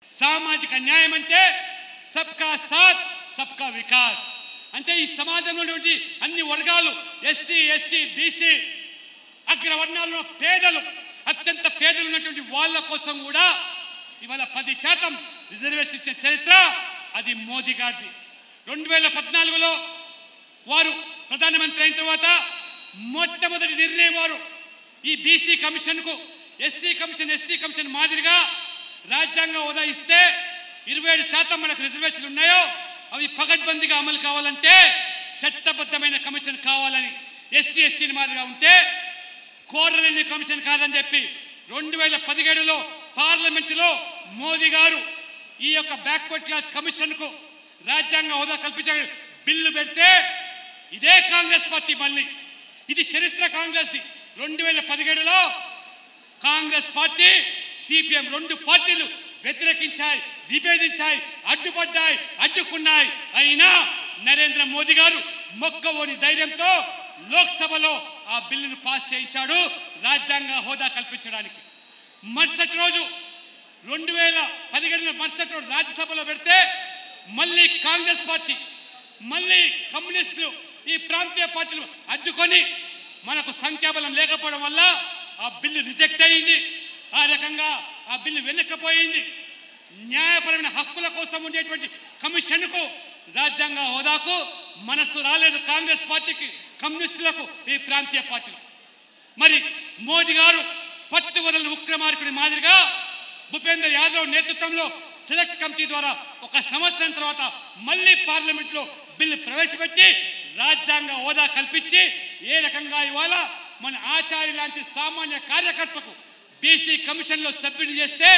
సామాజిక న్యాయం అంటే సబ్కా సాత్ సబ్కా వికాస్ అంటే ఈ సమాజంలో ఉన్నటువంటి అన్ని వర్గాలు ఎస్సీ ఎస్టీ బీసీ అగ్రవర్ణాల్లో పేదలు అత్యంత పేదలు ఉన్నటువంటి వాళ్ళ కోసం కూడా ఇవాళ పది శాతం రిజర్వేషన్ ఇచ్చే చరిత్ర అది మోదీ గారిది రెండు వేల పద్నాలుగులో వారు ప్రధానమంత్రి అయిన తర్వాత మొట్టమొదటి నిర్ణయం వారు ఈ బీసీ కమిషన్కు ఎస్సీ కమిషన్ ఎస్టీ కమిషన్ మాదిరిగా రాజ్యాంగ హోదా ఇస్తే ఇరవై ఏడు శాతం మనకు రిజర్వేషన్లు ఉన్నాయో అవి పగడ్బందీగా అమలు కావాలంటే చట్టబద్ధమైన కమిషన్ కావాలని ఎస్సీ ఎస్టీని మాదిరిగా ఉంటే కోరలేని కమిషన్ కాదని చెప్పి రెండు వేల పదిహేడులో పార్లమెంటులో మోదీ గారు ఈ యొక్క బ్యాక్వర్డ్ క్లాస్ కమిషన్కు రాజ్యాంగ హోదా కల్పించే బిల్లు పెడితే ఇదే కాంగ్రెస్ పార్టీ మళ్ళీ ఇది చరిత్ర కాంగ్రెస్ది రెండు వేల పదిహేడులో కాంగ్రెస్ పార్టీ సిపిఎం రెండు పార్టీలు వ్యతిరేకించాయి విభేదించాయి అడ్డుపడ్డాయి అడ్డుకున్నాయి అయినా నరేంద్ర మోదీ గారు మొక్కవోని ధైర్యంతో లోక్సభలో ఆ బిల్లును పాస్ చేయించాడు రాజ్యాంగ హోదా కల్పించడానికి మరుసటి రోజు రెండు వేల పదిహేడులో మరుసటి రోజు రాజ్యసభలో పెడితే మళ్ళీ కాంగ్రెస్ పార్టీ మళ్ళీ కమ్యూనిస్టులు ఈ ప్రాంతీయ పార్టీలు అడ్డుకొని మనకు సంఖ్యాబలం లేకపోవడం వల్ల ఆ బిల్లు రిజెక్ట్ అయింది ఆ రకంగా ఆ బిల్లు వెనక్కపోయింది న్యాయపరమైన హక్కుల కోసం ఉండేటువంటి కమిషన్కు రాజ్యాంగ హోదాకు మనస్సు రాలేదు కాంగ్రెస్ పార్టీకి కమ్యూనిస్టులకు ఈ ప్రాంతీయ పార్టీలు మరి మోదీ గారు పట్టు వదలని ఉక్రమార్కుడి మాదిరిగా భూపేందర్ యాదవ్ నేతృత్వంలో సెలెక్ట్ కమిటీ ద్వారా ఒక సంవత్సరం తర్వాత మళ్ళీ పార్లమెంట్లో బిల్లు ప్రవేశపెట్టి రాజ్యాంగ హోదా కల్పించి ఏ రకంగా ఇవాళ మన ఆచార్య లాంటి సామాన్య కార్యకర్తకు బీసీ కమిషన్లో సభ్యుని చేస్తే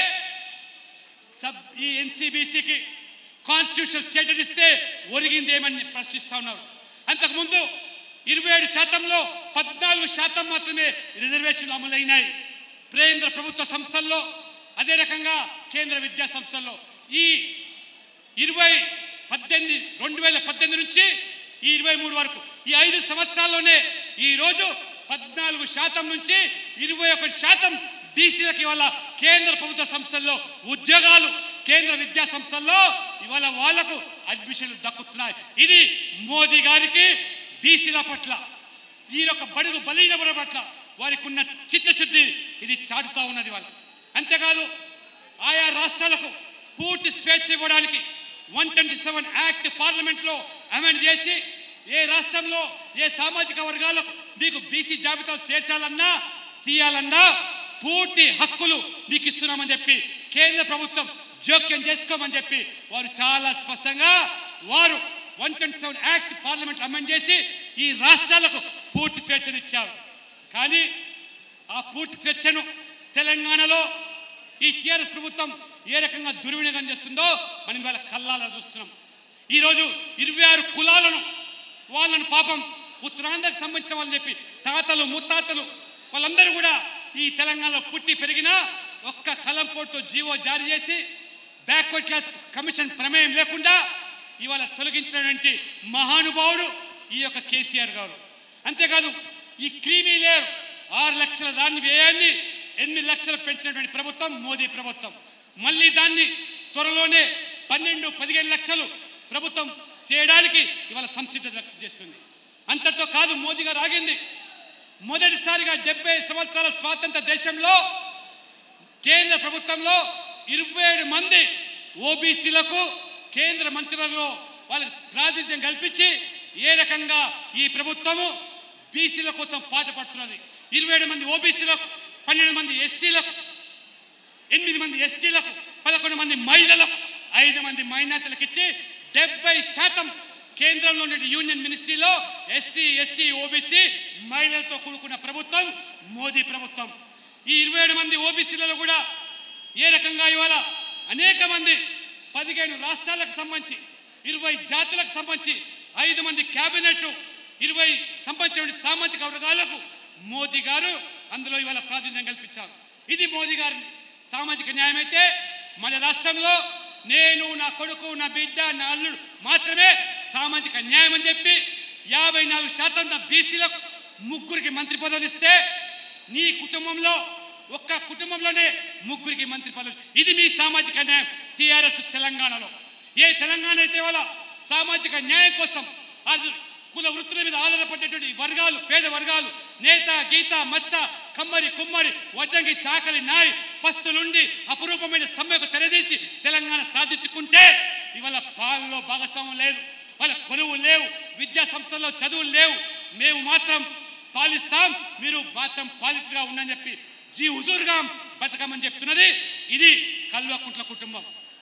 సబ్ ఈ ఎన్సీబీసీకి కాన్స్టిట్యూషన్ స్టేటస్ ఇస్తే ఒరిగిందేమని ప్రశ్నిస్తా ఉన్నారు అంతకుముందు ఇరవై ఏడు శాతంలో పద్నాలుగు శాతం మాత్రమే రిజర్వేషన్లు అమలైనాయి కేంద్ర ప్రభుత్వ సంస్థల్లో అదే రకంగా కేంద్ర విద్యా సంస్థల్లో ఈ ఇరవై పద్దెనిమిది రెండు వేల పద్దెనిమిది నుంచి ఈ ఇరవై మూడు వరకు ఈ ఐదు సంవత్సరాల్లోనే ఈరోజు పద్నాలుగు శాతం నుంచి ఇరవై ఒకటి శాతం బీసీలకు ఇవాళ కేంద్ర ప్రభుత్వ సంస్థల్లో ఉద్యోగాలు కేంద్ర విద్యా సంస్థల్లో ఇవాళ వాళ్లకు అడ్మిషన్లు దక్కుతున్నాయి ఇది మోదీ గారికి బీసీల పట్ల ఈ యొక్క బడుగు బలహీన వర్గాల పట్ల వారికి ఉన్న చిత్తశుద్ధి ఇది చాటుతా ఉన్నది వాళ్ళ అంతేకాదు ఆయా రాష్ట్రాలకు పూర్తి స్వేచ్ఛ ఇవ్వడానికి వన్ ట్వంటీ సెవెన్ యాక్ట్ పార్లమెంట్లో అమెండ్ చేసి ఏ రాష్ట్రంలో ఏ సామాజిక వర్గాలకు మీకు బీసీ జాబితాలు చేర్చాలన్నా తీయాలన్నా పూర్తి హక్కులు మీకు ఇస్తున్నామని చెప్పి కేంద్ర ప్రభుత్వం జోక్యం చేసుకోమని చెప్పి వారు చాలా స్పష్టంగా వారు one twenty seven act parliament amend చేసి ఈ రాష్ట్రాలకు పూర్తి స్వేచ్ఛను ఇచ్చారు కానీ ఆ పూర్తి స్వేచ్ఛను తెలంగాణలో ఈ టీఆర్ఎస్ ప్రభుత్వం ఏ రకంగా దుర్వినియోగం చేస్తుందో మనం ఇవాళ కల్లాల చూస్తున్నాం ఈరోజు ఇరవై ఆరు కులాలను వాళ్ళను పాపం ఉత్తరాంధ్రకు సంబంధించిన వాళ్ళని చెప్పి తాతలు ముత్తాతలు వాళ్ళందరూ కూడా ఈ తెలంగాణలో పుట్టి పెరిగిన ఒక్క కలం పోటుతో జీవో జారీ చేసి బ్యాక్వర్డ్ క్లాస్ కమిషన్ ప్రమేయం లేకుండా ఇవాళ తొలగించినటువంటి మహానుభావుడు ఈ యొక్క కేసీఆర్ గారు అంతేకాదు ఈ క్రీమీ లేయర్ ఆరు లక్షల దాన్ని వ్యయాన్ని ఎనిమిది లక్షలు పెంచినటువంటి ప్రభుత్వం మోదీ ప్రభుత్వం మళ్ళీ దాన్ని త్వరలోనే పన్నెండు పదిహేను లక్షలు ప్రభుత్వం చేయడానికి ఇవాళ సంసిద్ధత వ్యక్తం చేస్తుంది అంతటితో కాదు మోదీ గారు ఆగింది మొదటిసారిగా డెబ్బై సంవత్సరాల స్వాతంత్ర దేశంలో కేంద్ర ప్రభుత్వంలో ఇరవై ఏడు మంది ఓబీసీలకు కేంద్ర మంత్రివర్గంలో వాళ్ళకి ప్రాతినిధ్యం కల్పించి ఏ రకంగా ఈ ప్రభుత్వము బీసీల కోసం పాట పడుతున్నది ఇరవై ఏడు మంది ఓబీసీలకు పన్నెండు మంది ఎస్సీలకు ఎనిమిది మంది ఎస్టీలకు పదకొండు మంది మహిళలకు ఐదు మంది మైనార్టీలకు ఇచ్చి డెబ్బై శాతం కేంద్రంలో ఉన్న యూనియన్ మినిస్ట్రీలో ఎస్సీ ఎస్టీ ఓబీసీ మహిళలతో కూడుకున్న ప్రభుత్వం మోదీ ప్రభుత్వం ఈ ఇరవై ఏడు మంది ఓబీసీలలో కూడా ఏ రకంగా ఇవాళ అనేక మంది పదిహేను రాష్ట్రాలకు సంబంధించి ఇరవై జాతులకు సంబంధించి ఐదు మంది క్యాబినెట్ ఇరవై సంబంధించిన సామాజిక వర్గాలకు మోదీ గారు అందులో ఇవాళ ప్రాతినిధ్యం కల్పించారు ఇది మోదీ గారి సామాజిక న్యాయం అయితే మన రాష్ట్రంలో నేను నా కొడుకు నా బిడ్డ నా అల్లుడు మాత్రమే సామాజిక న్యాయం అని చెప్పి యాభై నాలుగు శాతం నా బీసీలకు ముగ్గురికి మంత్రి పదవులు ఇస్తే నీ కుటుంబంలో ఒక్క కుటుంబంలోనే ముగ్గురికి మంత్రి పదవులు ఇది మీ సామాజిక న్యాయం టీఆర్ఎస్ తెలంగాణలో ఏ తెలంగాణ అయితే వాళ్ళ సామాజిక న్యాయం కోసం అది కుల వృత్తుల మీద ఆధారపడేటువంటి వర్గాలు పేద వర్గాలు నేత గీత మత్స కమ్మరి కుమ్మరి వడ్డంగి చాకలి నాయ్ పస్తులుండి అపురూపమైన సమ్మెకు తెరదీసి తెలంగాణ సాధించుకుంటే ఇవాళ పాలనలో భాగస్వామ్యం లేదు వాళ్ళ కొలువులు లేవు విద్యా సంస్థల్లో చదువులు లేవు మేము మాత్రం పాలిస్తాం మీరు మాత్రం పాలితుగా ఉండని చెప్పి జీ హుజూర్గా బతకమని చెప్తున్నది ఇది కల్వకుంట్ల కుటుంబం